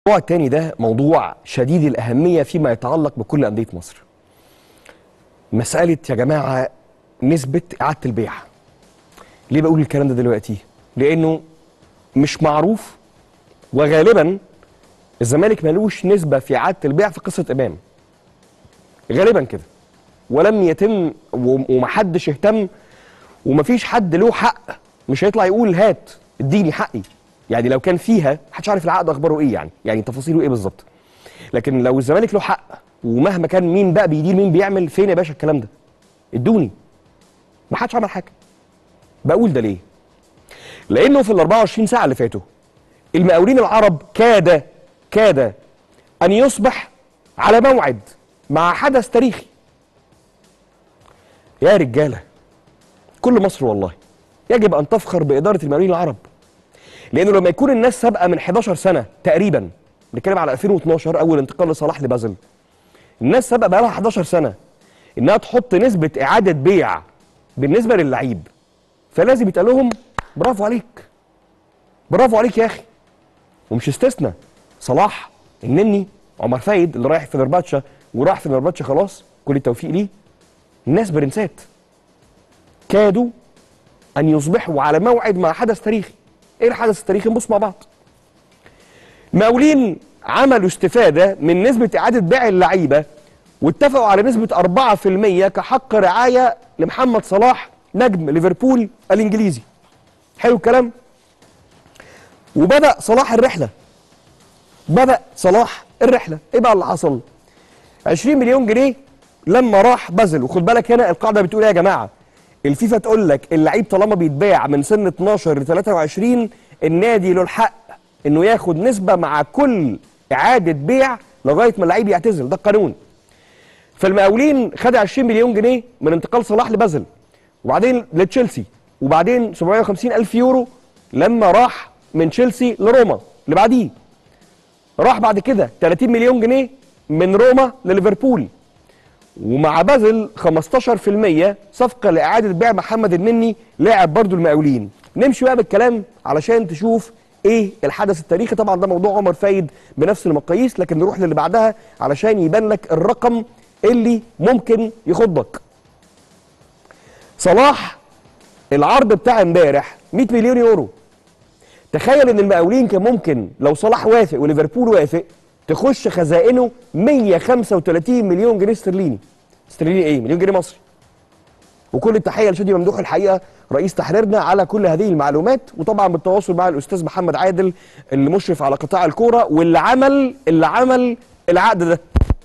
الموضوع التاني ده موضوع شديد الأهمية فيما يتعلق بكل أندية مصر مسألة يا جماعة نسبة إعادة البيع ليه بقول الكلام ده دلوقتي لأنه مش معروف وغالبا الزمالك ملوش نسبة في إعادة البيع في قصة إمام غالبا كده ولم يتم ومحدش اهتم ومفيش حد له حق مش هيطلع يقول هات اديني حقي يعني لو كان فيها محدش عارف العقد اخباره ايه يعني يعني تفاصيله ايه بالظبط لكن لو الزمالك له حق ومهما كان مين بقى بيدير مين بيعمل فين يا باشا الكلام ده ادوني ما حدش عمل حاجه بقول ده ليه لانه في ال 24 ساعه اللي فاتوا المقاولين العرب كاد كاد ان يصبح على موعد مع حدث تاريخي يا رجاله كل مصر والله يجب ان تفخر باداره المقاولين العرب لانه لما يكون الناس سابقه من 11 سنه تقريبا بنتكلم على 2012 اول انتقال لصلاح لبازل الناس سابقه بقى لها 11 سنه انها تحط نسبه اعاده بيع بالنسبه للعيب فلازم يتقال لهم برافو عليك برافو عليك يا اخي ومش استثناء صلاح النني عمر فايد اللي رايح فنرباتشا وراح فنرباتشا خلاص كل التوفيق ليه الناس برنسات كادوا ان يصبحوا على موعد مع حدث تاريخي ايه الحدث التاريخي نبص مع بعض مقاولين عملوا استفاده من نسبه اعاده بيع اللعيبه واتفقوا على نسبه 4% كحق رعايه لمحمد صلاح نجم ليفربول الانجليزي حلو الكلام وبدا صلاح الرحله بدا صلاح الرحله ايه بقى اللي حصل 20 مليون جنيه لما راح بازل وخد بالك هنا القاعده بتقول ايه يا جماعه الفيفا تقول لك اللعيب طالما بيتباع من سن 12 ل 23 النادي له الحق انه ياخد نسبه مع كل اعاده بيع لغايه ما اللعيب يعتزل ده القانون فالمقاولين خد 20 مليون جنيه من انتقال صلاح لبازل وبعدين لتشيلسي وبعدين 750 الف يورو لما راح من تشيلسي لروما اللي بعديه راح بعد كده 30 مليون جنيه من روما لليفربول ومع بازل 15% صفقه لاعاده بيع محمد النني لاعب برضو المقاولين نمشي بقى بالكلام علشان تشوف ايه الحدث التاريخي طبعا ده موضوع عمر فايد بنفس المقاييس لكن نروح للي بعدها علشان يبان لك الرقم اللي ممكن يخضك صلاح العرض بتاع امبارح 100 مليون يورو تخيل ان المقاولين كان ممكن لو صلاح وافق وليفربول وافق تخش خزائنه 135 مليون جنيه استرليني استرليني ايه مليون جنيه مصري وكل التحيه لشادي ممدوح الحقيقه رئيس تحريرنا على كل هذه المعلومات وطبعا بالتواصل مع الاستاذ محمد عادل اللي مشرف على قطاع الكوره واللي عمل اللي عمل العقد ده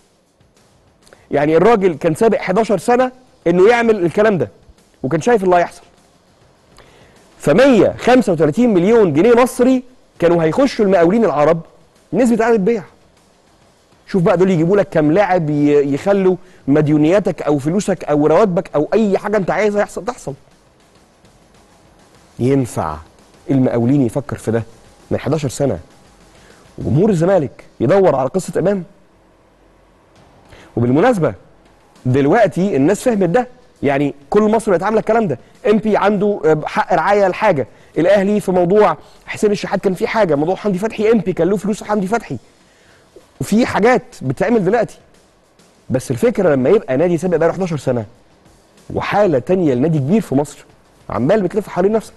يعني الراجل كان سابق 11 سنه انه يعمل الكلام ده وكان شايف اللي هيحصل ف 135 مليون جنيه مصري كانوا هيخشوا المقاولين العرب نسبه اعاده بيع شوف بقى دول يجيبوا لك كام لاعب يخلوا مديونياتك او فلوسك او رواتبك او اي حاجه انت عايزها يحصل تحصل ينفع المقاولين يفكر في ده من 11 سنه وجمهور الزمالك يدور على قصه امام وبالمناسبه دلوقتي الناس فهمت ده يعني كل مصر بقت عامله الكلام ده ام بي عنده حق رعايه لحاجه الاهلي في موضوع حسين الشحات كان في حاجه موضوع حمدي فتحي ام بي كان له فلوس حمدي فتحي وفي حاجات بتتعمل دلوقتي بس الفكره لما يبقى نادي سابق بقاله 11 سنه وحاله تانية لنادي كبير في مصر عمال بتلف حوالين نفسك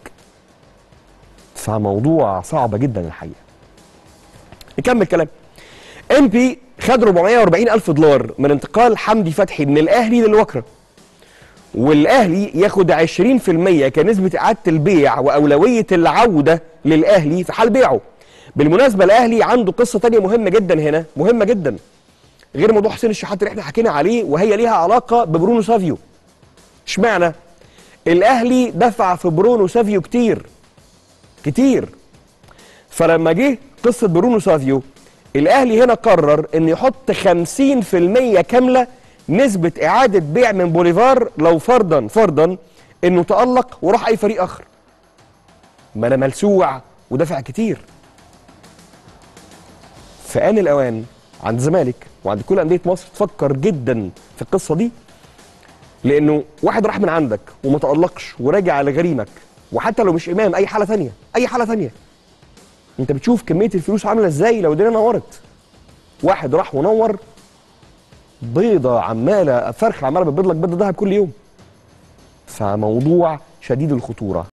فموضوع صعب جدا الحقيقه نكمل كلام ام بي خد 440 الف دولار من انتقال حمدي فتحي من الاهلي للوكره والاهلي ياخد 20% كنسبه اعاده البيع واولويه العوده للاهلي في حال بيعه بالمناسبه الاهلي عنده قصه تانية مهمه جدا هنا مهمه جدا غير موضوع حسين الشحات اللي احنا حكينا عليه وهي ليها علاقه ببرونو سافيو اشمعنى الاهلي دفع في برونو سافيو كتير كتير فلما جه قصه برونو سافيو الاهلي هنا قرر ان يحط 50% كامله نسبه اعاده بيع من بوليفار لو فرضا فرضا انه تالق وراح اي فريق اخر ما انا ملسوع ودافع كتير فآن الأوان عند الزمالك وعند كل أندية مصر تفكر جدا في القصة دي لأنه واحد راح من عندك وما تألقش وراجع لغريمك وحتى لو مش إمام أي حالة ثانية أي حالة ثانية انت بتشوف كميه الفلوس عامله ازاي لو الدنيا نورت واحد راح ونور بيضه عماله فرخه عماله بتبيض لك بيضه ذهب كل يوم فموضوع شديد الخطوره